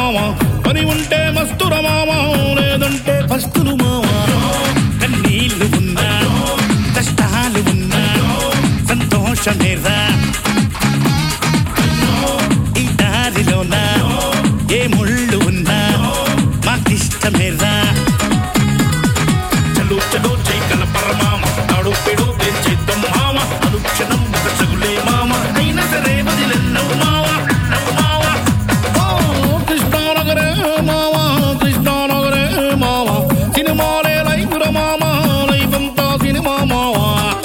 మామ పని ఉంటే మస్తుర మామ లేదంటే పస్తులు మామ కన్నీళ్లు ఉన్నా కష్టాలు ఉన్నా సంతోషమేరా ఈ దారిలోన ఏ ముళ్ళు ఉన్నా మాకిష్టమేరా చలో చలో జై కనపర మామ తాడు పెడు చేద్దాం మామ అనుక్షణం ఒక చగులే మామ అయినా సరే వదిలెన్నవు మావ నవ్వు మావ ఓ కృష్ణానగరే మావ కృష్ణానగరే మావ సినిమాలే లైఫ్ ర మామ లైఫ్ అంతా సినిమా మావా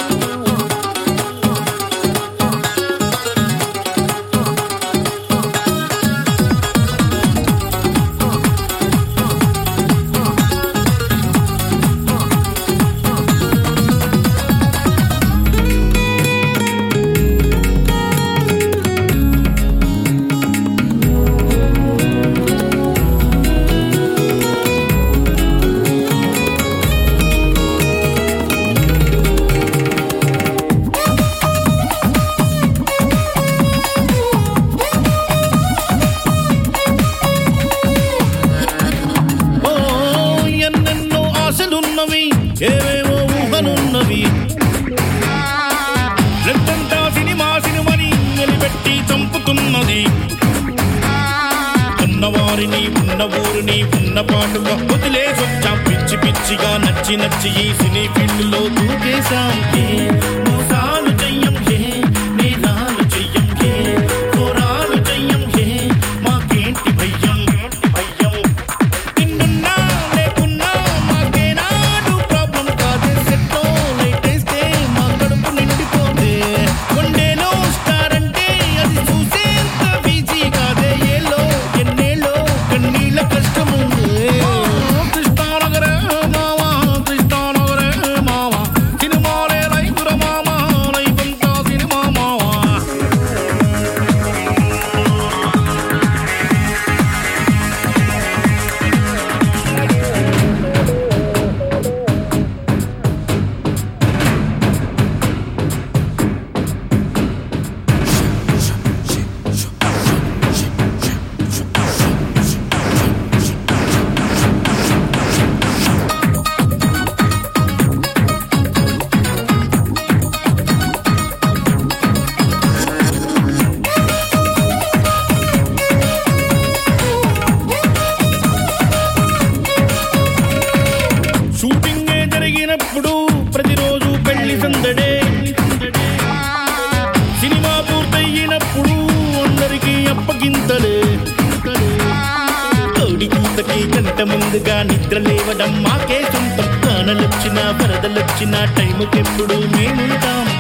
ఓ ఎన్నెన్నో ఆశలున్నవి ఏవేవో ఊహలున్నవి రెట్టంతా సినిమా సినిమని నిలబెట్టి చంపుతున్నది ఉన్నవారిని ఉన్న ఊరిని ఉన్న పాటుగా వదిలేసొచ్చాం పిచ్చి పిచ్చిగా నచ్చి నచ్చి ఈ సినీ ఫీల్డ్లో దూకేశాం ఏ మోసాలు చెయ్యం ఏ నేరాలు చెయ్యం ఏ ఘోరాలు చెయ్యం ఏ మాకేంటి భయ్యం భయ్యం నిన్నున్నా లేకున్నా మాకేనాడు ప్రాబ్లం కాదే సెట్టో లైటేస్తే మా కడుపు నిండిపోతే కొండేలో స్టార్ అంటే అది చూసేంత బిజీ కాదే ఏలో ఎన్నేలో కన్నీళ్ళ కష్టముంది కృష్ణానగరే మావా కృష్ణానగరే మావా సినిమాలే లైఫ్ ర మామా లైఫ్ అంతా సినిమా మావా షూటింగే జరిగినప్పుడు ప్రతిరోజు పెళ్లి సందడే సినిమా పూర్తయినప్పుడు అందరికీ అప్పగింతలే కోడి కూతకి గంట ముందుగా నిద్ర లేవడం మాకే సొంతం కానలొచ్చినా వరదలొచ్చినా టైముకెప్పుడు మేముంటాం